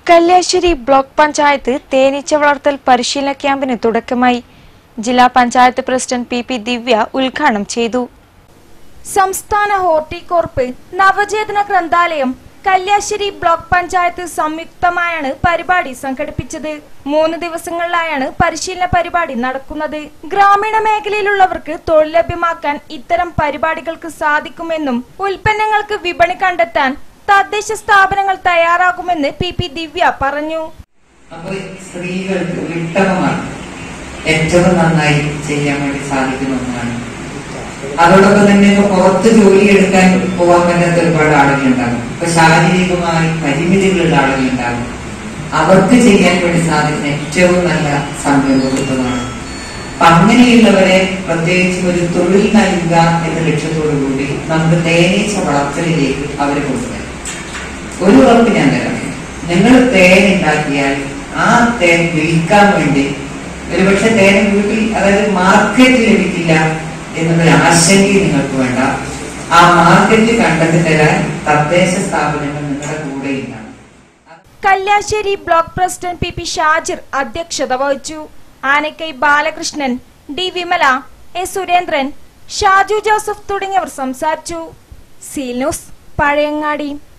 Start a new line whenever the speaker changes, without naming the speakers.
Kalliasseri block panchayat തേനീച്ച വളർത്തൽ പരിശീലന ക്യാമ്പിന് തുടക്കമായി ജില്ലാ panchayat president P P Divya ഉദ്ഘാടനം ചെയ്തു സംസ്ഥാന ഹോർട്ടികോർപ്പ് നവചേതന ഗ്രന്ഥാലയം കല്യാശ്ശേരി ബ്ലോക്ക് പഞ്ചായത്ത് സംയുക്തമായാണ് പരിപാടി സംഘടിപ്പിച്ചത് മൂന്ന് ദിവസങ്ങളിലായാണ് പരിശീലന പരിപാടി നടക്കുന്നത് ഗ്രാമീണ മേഖലയിലുള്ളവർക്ക് തൊഴിൽ ലഭ്യമാക്കാൻ ഇത്തരം പരിപാടികൾക്ക് സാധിക്കുമെന്നും ഉൽപ്പന്നങ്ങൾക്ക് വിപണി കണ്ടെത്താൻ തദ്ദേശ സ്ഥാപനങ്ങൾ തയ്യാറാകുമെന്ന് പി പി ദിവ്യ പറഞ്ഞു
അപ്പൊ സ്ത്രീകൾക്ക് വിട്ടവമാണ് ഏറ്റവും നന്നായി ചെയ്യാൻ വേണ്ടി സാധിക്കുന്ന ഒന്നാണ് അതോടൊപ്പം തന്നെ ഇപ്പൊ പുറത്ത് ജോലി എടുക്കാൻ പോകാൻ പറ്റാത്ത ഒരുപാട് ആളുകളുണ്ടാകും ഇപ്പൊ ശാരീരികമായി പരിമിതികളുള്ള ആളുകളുണ്ടാകും അവർക്ക് ചെയ്യാൻ വേണ്ടി സാധിക്കുന്ന ഏറ്റവും നല്ല സംരംഭകത്വമാണ് അപ്പൊ അങ്ങനെയുള്ളവരെ പ്രത്യേകിച്ചും ഒരു തൊഴിൽ നൽകുക എന്ന ലക്ഷ്യത്തോടു കൂടി നമുക്ക് തേനീച്ച വളർത്തലിലേക്ക് അവരെ കൊണ്ടുവരാം ഒരു ഉറപ്പ് ഞാൻ തരാം നിങ്ങൾ തേൻ ഉണ്ടാക്കിയാൽ ആ തേൻ വിൽക്കാൻ വേണ്ടി ഒരുപക്ഷെ തേൻ വീട്ടിൽ അതായത് മാർക്കറ്റ് ലഭിക്കില്ല എന്നൊരു ആശങ്കയും നിങ്ങൾക്ക് വേണ്ട ആ മാർക്കറ്റ് കണ്ടെത്തി തരാൻ തദ്ദേശ സ്ഥാപനങ്ങൾ നിങ്ങളുടെ കൂടെയില്ലാണ്
Kalliasseri block president P P Shajir അധ്യക്ഷത വഹിച്ചു Anakkai Balakrishnan D Vimala A Surendran Shaju Joseph തുടങ്ങിയവർ സംസാരിച്ചു സീൽ ന്യൂസ് പഴയങ്ങാടി